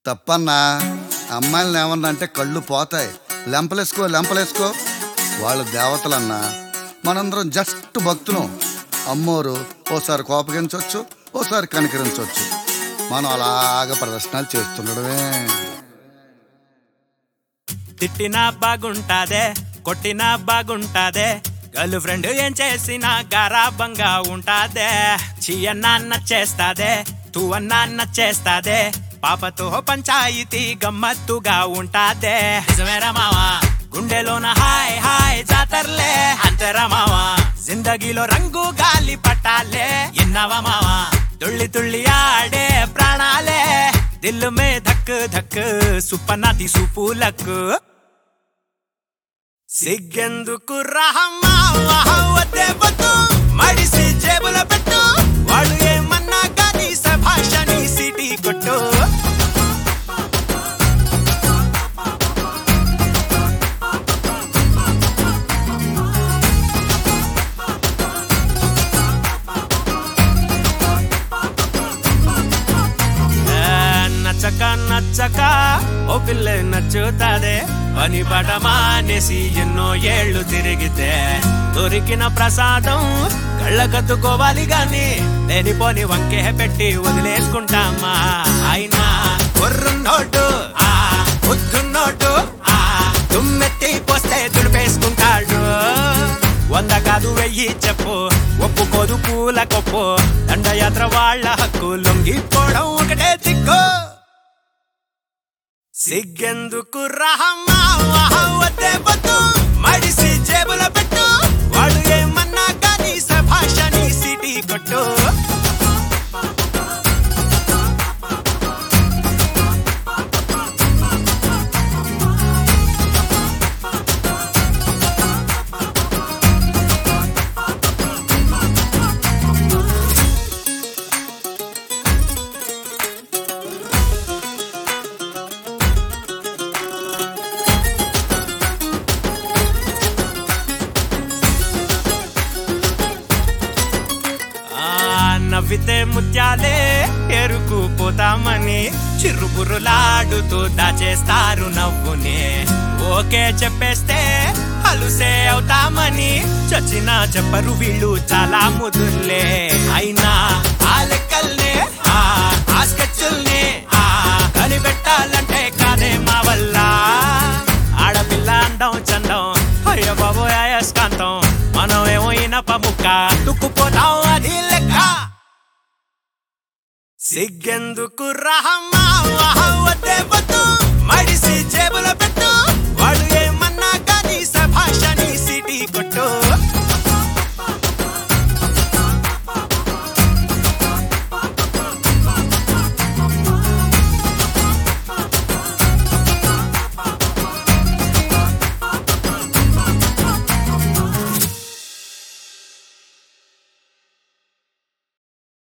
తప్పన్నా అమ్మాయిలను ఏమన్నా అంటే కళ్ళు పోతాయి లెంపలేసుకో లెంపలేసుకో వాళ్ళు దేవతలన్నా మనందరం జస్ట్ భక్తులం అమ్మోరు ఓసారి కోపగించవచ్చు ఓసారి కనికరించవచ్చు మనం అలాగ ప్రదర్శనలు చేస్తుండడమే తిట్టినా బాగుంటాదే కొట్టినా బాగుంటాదే గర్ల్ ఫ్రెండ్ ఏం చేసినా గారాబంగా ఉంటాదే చీయన్నా నచ్చేస్తాదే తూ అన్నా నచ్చేస్తాదే పాపతో పంచాయితీ గమ్మత్తుగా ఉంటాదే నిజమేరా మావా గుండెలోన హాయ్ హాయ్ జాతర్లే అంతరా మావా జిందగీలో రంగు గాలి పట్టాలే ఎన్నవా మావా తుళ్ళి తుళ్ళి ఆడే ప్రాణాలే దిల్ మే ధక్ ధక్ సుప్పనాతి సుపులకు సిగ్గెందుకు రహమ్మా వద్దే వద్దు మడిసి జేబుల పెట్టు వాళ్ళు ఏమన్నా కానీ సభాషని సిటీ కొట్టు ఏ, నచ్చక నచ్చక ఓ పిల్ల నచ్చుతాదే పని పట మానేసి ఎన్నో ఏళ్ళు తిరిగితే దొరికిన ప్రసాదం కళ్ళకత్తుకోవాలి గాని లేనిపోని వంకే పెట్టి వదిలేసుకుంటామా అయినా కొర్రున్నోటు ఆ ముద్దున్నోటు ఆ దుమ్మెత్తి పోస్తే దుడిపేసుకుంటాడు వంద కాదు వెయ్యి చెప్పు ఒప్పుకోదు పూల కొప్పు దండయాత్ర వాళ్ళ హక్కు లొంగిపోవడం ఒకటే దిక్కు సిగ్గెందుకు రహమ్మా వద్దే వద్దు మడిసి జేబుల పెట్టు వాళ్ళు ఏమన్నా కానీ సభాషని సిటీ కొట్టు ఆ నవ్వితే ముత్యాలే ఎరుకుపోతామని చిరుబురులాడుతూ దాచేస్తారు నవ్వుని ఓకే చెప్పేస్తే అలుసే అవుతామని చచ్చినా చెప్పరు వీళ్ళు చాలా ముదుర్లే అయినా ఆ లెక్కల్నే ఆ ఆ స్కెచ్చుల్ని ఆ కనిపెట్టాలంటే కాదే మా వల్ల ఆడపిల్ల అండం చందం అయ్య బాబు అయస్కాంతం మనం ఏమో ఇనప ముక్క తుక్కుపోతాం అది లెక్క సిగ్గెందుకు రహమ్మా